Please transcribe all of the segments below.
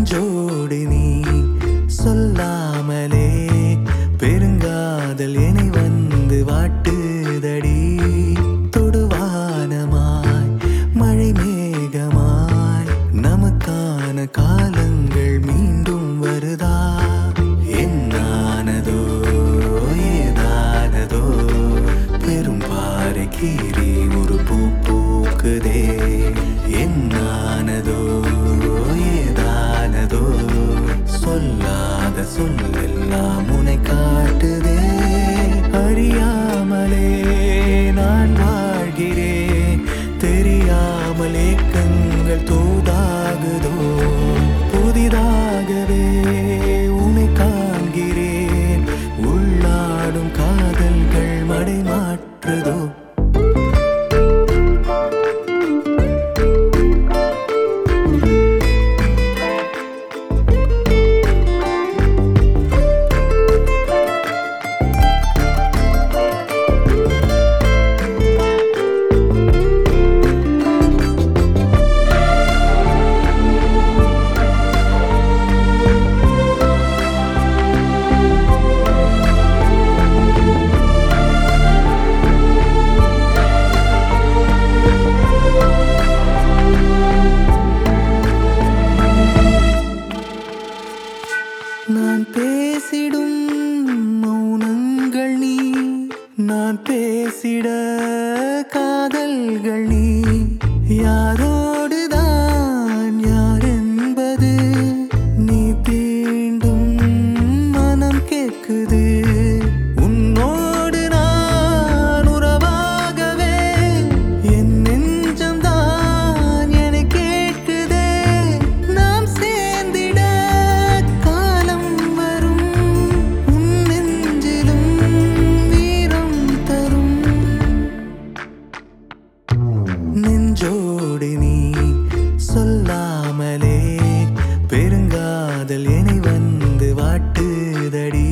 நெஞ்சோடு நீ சொல்லாமலே பெருங்காதல் என்னை வந்து வாட்டுதடி தொடுவானமாய் மழை மேகமாய் நமக்கான காலங்கள் மீண்டும் வருதா என்னானதோ ஏதானதோ பெரும் பாறை கீறி ஒரு பூ பூக்குதே என்னானதோ ஏதானதோ சொல்லாத சொல்லெல்லாம் உனை காட்டுதே அறியாமலே நான் வாழ்கிறேன் தெரியாமலே கண்கள் தூதாகுதோ புதிதாகவே உனை காண்கிறேன் உள்ளாடும் காதல்கள் மடை மாற்றுதோ நான் பேசிடும் மௌனங்கள் நீ நான் பேசிட காதல்கள் நீ யாரோடுதான் யார் என்பது நீ தீண்டும் மனம் கேட்குது உன்னோடு நான் உறவாகவே என் நெஞ்சம்தான் என கேட்குதே நாம் சேர்ந்திட காலம் வரும் உன் நெஞ்சிலும் வீரம் தரும் நெஞ்சோடு நீ சொல்லாமலே பெருங்காதல் என்னை வந்து வாட்டுதடி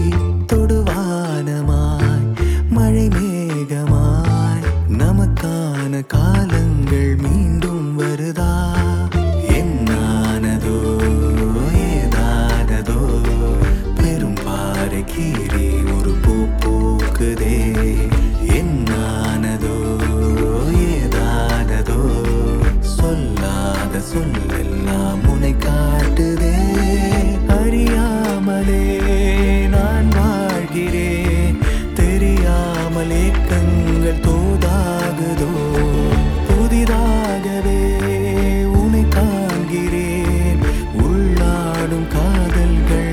தொடுவானமாய் மழை மேகமாய் நமக்கான காலங்கள் மீண்டும் வருதா என்னானதோ ஏதானதோ பெரும் பாறை கீறி ஒரு பூ பூக்குதே என்னானதோ ஏதானதோ சொல்லாத சொல்லெல்லாம் உனை காட்டுதே அறியாமலே நான் வாழ்கிறேன் தெரியாமலே கண்கள் தோதாகுதோ புதிதாகவே உனை காண்கிறேன் உள்ளாடும் காதல்கள்